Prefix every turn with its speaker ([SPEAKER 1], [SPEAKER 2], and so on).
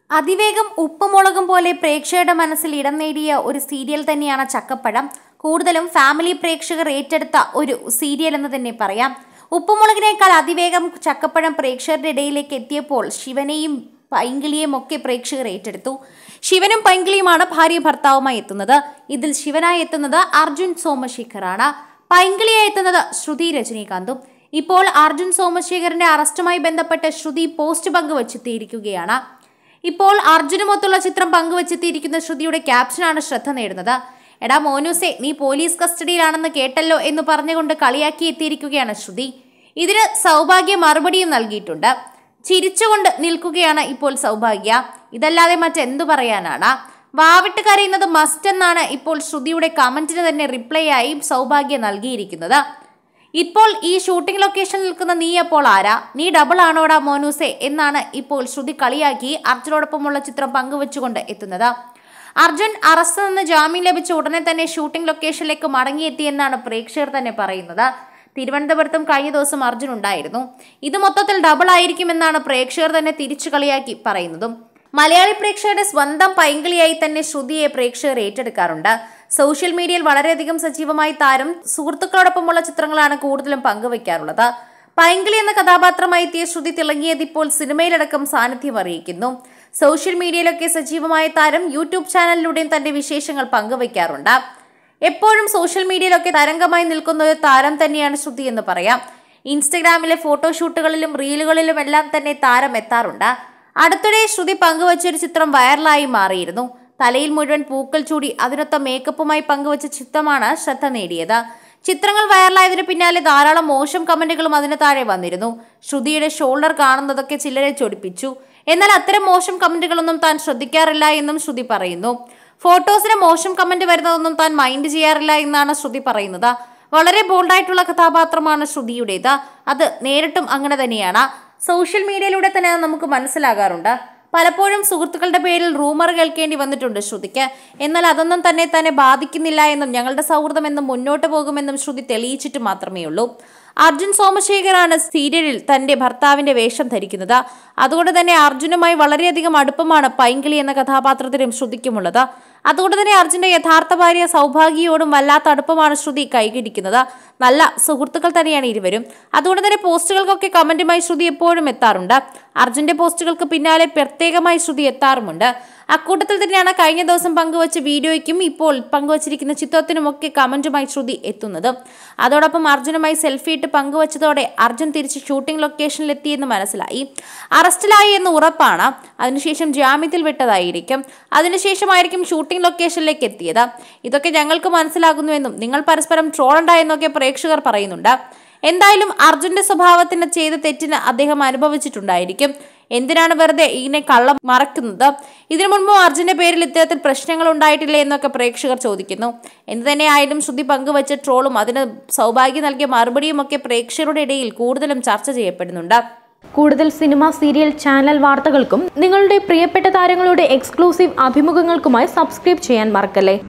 [SPEAKER 1] അതിവേഗം ഉപ്പുമുളകും പോലെ പ്രേക്ഷകരുടെ മനസ്സിൽ ഇടം നേടിയ ഒരു സീരിയൽ തന്നെയാണ് ചക്കപ്പഴം കൂടുതലും ഫാമിലി പ്രേക്ഷകർ ഏറ്റെടുത്ത ഒരു സീരിയൽ എന്ന് തന്നെ പറയാം ഉപ്പുമുളകിനേക്കാൾ അതിവേഗം ചക്കപ്പഴം പ്രേക്ഷകരുടെ ഇടയിലേക്ക് എത്തിയപ്പോൾ ശിവനെയും പൈങ്കിളിയെയും ഒക്കെ പ്രേക്ഷകർ ഏറ്റെടുത്തു ശിവനും പൈങ്കിളിയുമാണ് ഭാര്യ ഭർത്താവുമായി എത്തുന്നത് ഇതിൽ ശിവനായി എത്തുന്നത് അർജുൻ സോമശേഖറാണ് പൈങ്കിളിയായി എത്തുന്നത് ശ്രുതി രജനീകാന്തും ഇപ്പോൾ അർജുൻ സോമശേഖരന്റെ അറസ്റ്റുമായി ബന്ധപ്പെട്ട് ശ്രുതി പോസ്റ്റ് പങ്കുവച്ചെത്തിയിരിക്കുകയാണ് ഇപ്പോൾ അർജുനുമൊത്തുള്ള ചിത്രം പങ്കുവച്ചെത്തിയിരിക്കുന്ന ശ്രുതിയുടെ ക്യാപ്ഷനാണ് ശ്രദ്ധ നേടുന്നത് എടാ മോനൂസെ നീ പോലീസ് കസ്റ്റഡിയിലാണെന്ന് കേട്ടല്ലോ എന്ന് പറഞ്ഞുകൊണ്ട് കളിയാക്കി എത്തിയിരിക്കുകയാണ് ശ്രുതി ഇതിന് സൗഭാഗ്യ മറുപടിയും നൽകിയിട്ടുണ്ട് ചിരിച്ചുകൊണ്ട് നിൽക്കുകയാണ് ഇപ്പോൾ സൗഭാഗ്യ ഇതല്ലാതെ മറ്റെന്തു പറയാനാണ് വാവിട്ട് കരയുന്നത് മസ്റ്റ് എന്നാണ് ഇപ്പോൾ ശ്രുതിയുടെ കമന്റിന് തന്നെ റിപ്ലൈ ആയി സൗഭാഗ്യ നൽകിയിരിക്കുന്നത് ഇപ്പോൾ ഈ ഷൂട്ടിംഗ് ലൊക്കേഷനിൽ നിൽക്കുന്ന നീ അപ്പോൾ ആരാ നീ ഡബിൾ ആണോടാ മോനൂസെ എന്നാണ് ഇപ്പോൾ ശ്രുതി കളിയാക്കി അർജുനോടൊപ്പമുള്ള ചിത്രം പങ്കുവച്ചുകൊണ്ട് എത്തുന്നത് അർജുൻ അറസ്റ്റ് നിന്ന് ജാമ്യം ലഭിച്ച ഉടനെ തന്നെ ഷൂട്ടിംഗ് ലൊക്കേഷനിലേക്ക് മടങ്ങിയെത്തിയെന്നാണ് പ്രേക്ഷകർ തന്നെ പറയുന്നത് തിരുവനന്തപുരത്തും കഴിഞ്ഞ ദിവസം അർജുൻ ഉണ്ടായിരുന്നു ഇത് മൊത്തത്തിൽ ഡബിൾ ആയിരിക്കുമെന്നാണ് പ്രേക്ഷകർ തന്നെ തിരിച്ചു കളിയാക്കി പറയുന്നതും മലയാളി പ്രേക്ഷകരുടെ സ്വന്തം പൈങ്കിളിയായി തന്നെ ശ്രുതിയെ പ്രേക്ഷകർ ഏറ്റെടുക്കാറുണ്ട് സോഷ്യൽ മീഡിയയിൽ വളരെയധികം സജീവമായി താരം സുഹൃത്തുക്കളോടൊപ്പമുള്ള ചിത്രങ്ങളാണ് കൂടുതലും പങ്കുവയ്ക്കാറുള്ളത് പൈങ്കിളി എന്ന കഥാപാത്രമായി എത്തിയ ശ്രുതി തിളങ്ങിയത് ഇപ്പോൾ സിനിമയിലടക്കം സാന്നിധ്യം അറിയിക്കുന്നു സോഷ്യൽ മീഡിയയിലൊക്കെ സജീവമായ താരം യൂട്യൂബ് ചാനലിലൂടെയും തന്റെ വിശേഷങ്ങൾ പങ്കുവയ്ക്കാറുണ്ട് എപ്പോഴും സോഷ്യൽ മീഡിയയിലൊക്കെ തരംഗമായി നിൽക്കുന്ന ഒരു താരം തന്നെയാണ് ശ്രുതി എന്ന് പറയാം ഇൻസ്റ്റഗ്രാമിലെ ഫോട്ടോഷൂട്ടുകളിലും റീലുകളിലും എല്ലാം തന്നെ താരം എത്താറുണ്ട് അടുത്തിടെ ശ്രുതി പങ്കുവച്ച ഒരു ചിത്രം വൈറലായി മാറിയിരുന്നു തലയിൽ മുഴുവൻ പൂക്കൾ ചൂടി അതിനൊത്ത മേക്കപ്പുമായി പങ്കുവച്ച ചിത്രമാണ് ശ്രദ്ധ നേടിയത് ചിത്രങ്ങൾ വൈറലായതിനു പിന്നാലെ ധാരാളം മോശം കമന്റുകളും അതിന് താഴെ വന്നിരുന്നു ശ്രുതിയുടെ ഷോൾഡർ കാണുന്നതൊക്കെ ചിലരെ ചൊടിപ്പിച്ചു എന്നാൽ അത്തരം മോശം കമന്റുകളൊന്നും താൻ ശ്രദ്ധിക്കാറില്ല എന്നും ശ്രുതി പറയുന്നു ഫോട്ടോസിന് മോശം കമന്റ് വരുന്നതൊന്നും താൻ മൈൻഡ് ചെയ്യാറില്ല എന്നാണ് ശ്രുതി പറയുന്നത് വളരെ ബോൾഡായിട്ടുള്ള കഥാപാത്രമാണ് ശ്രുതിയുടേത് അത് നേരിട്ടും അങ്ങനെ തന്നെയാണ് സോഷ്യൽ മീഡിയയിലൂടെ തന്നെ അത് നമുക്ക് മനസ്സിലാകാറുണ്ട് പലപ്പോഴും സുഹൃത്തുക്കളുടെ പേരിൽ റൂമർ കേൾക്കേണ്ടി വന്നിട്ടുണ്ട് ശ്രുതിക്ക് എന്നാൽ അതൊന്നും തന്നെ തന്നെ ബാധിക്കുന്നില്ല എന്നും ഞങ്ങളുടെ സൗഹൃദം എന്നും മുന്നോട്ട് പോകുമെന്നും ശ്രുതി തെളിയിച്ചിട്ട് മാത്രമേ ഉള്ളൂ അർജുൻ സോമശേഖറാണ് സീരിയലിൽ തന്റെ ഭർത്താവിന്റെ വേഷം ധരിക്കുന്നത് അതുകൊണ്ട് തന്നെ അർജുനുമായി വളരെയധികം അടുപ്പമാണ് പൈങ്കിളി എന്ന കഥാപാത്രത്തിനും ശ്രുതിക്കുമുള്ളത് അതുകൊണ്ട് തന്നെ അർജുന്റെ യഥാർത്ഥ ഭാര്യ സൗഭാഗ്യയോടും വല്ലാത്ത അടുപ്പമാണ് ശ്രുതി കൈകിടിക്കുന്നത് നല്ല സുഹൃത്തുക്കൾ തന്നെയാണ് ഇരുവരും അതുകൊണ്ട് തന്നെ പോസ്റ്റുകൾക്കൊക്കെ കമന്റുമായി ശ്രുതി എപ്പോഴും എത്താറുണ്ട് അർജുന്റെ പോസ്റ്റുകൾക്ക് പിന്നാലെ പ്രത്യേകമായി ശ്രുതി എത്താറുമുണ്ട് അക്കൂട്ടത്തിൽ തന്നെയാണ് കഴിഞ്ഞ ദിവസം പങ്കുവച്ച വീഡിയോയ്ക്കും ഇപ്പോൾ പങ്കുവച്ചിരിക്കുന്ന ചിത്രത്തിനുമൊക്കെ കമന്റുമായി ശ്രുതി എത്തുന്നത് അതോടൊപ്പം അർജുനുമായി സെൽഫി ഇട്ട് പങ്കുവച്ചതോടെ അർജുൻ തിരിച്ച് ഷൂട്ടിംഗ് ലൊക്കേഷനിലെത്തിയെന്ന് മനസ്സിലായി അറസ്റ്റിലായി എന്ന് ഉറപ്പാണ് അതിനുശേഷം ജാമ്യത്തിൽ വിട്ടതായിരിക്കും അതിനുശേഷമായിരിക്കും ഷൂട്ടിംഗ് ലൊക്കേഷനിലേക്ക് എത്തിയത് ഇതൊക്കെ ഞങ്ങൾക്ക് മനസ്സിലാകുന്നുവെന്നും നിങ്ങൾ പരസ്പരം ട്രോളുണ്ടായെന്നൊക്കെ പ്രേക്ഷകർ പറയുന്നുണ്ട് എന്തായാലും അർജുന്റെ സ്വഭാവത്തിന് ചെയ്ത തെറ്റിന് അദ്ദേഹം അനുഭവിച്ചിട്ടുണ്ടായിരിക്കും എന്തിനാണ് വെറുതെ ഇങ്ങനെ കള്ളം മറക്കുന്നത് ഇതിനു മുൻപും അർജുന്റെ പേരിൽ ഇത്തരത്തിൽ പ്രശ്നങ്ങൾ ഉണ്ടായിട്ടില്ലേ എന്നൊക്കെ പ്രേക്ഷകർ ചോദിക്കുന്നു എന്ത് തന്നെയായാലും ശ്രുതി പങ്കുവച്ച ട്രോളും അതിന് സൗഭാഗ്യം നൽകിയ മറുപടിയും ഒക്കെ പ്രേക്ഷകരുടെ ഇടയിൽ കൂടുതലും ചർച്ച ചെയ്യപ്പെടുന്നുണ്ട്
[SPEAKER 2] കൂടുതൽ സിനിമ സീരിയൽ ചാനൽ വാർത്തകൾക്കും നിങ്ങളുടെ പ്രിയപ്പെട്ട താരങ്ങളുടെ എക്സ്ക്ലൂസീവ് അഭിമുഖങ്ങൾക്കുമായി സബ്സ്ക്രൈബ് ചെയ്യാൻ മറക്കല്ലേ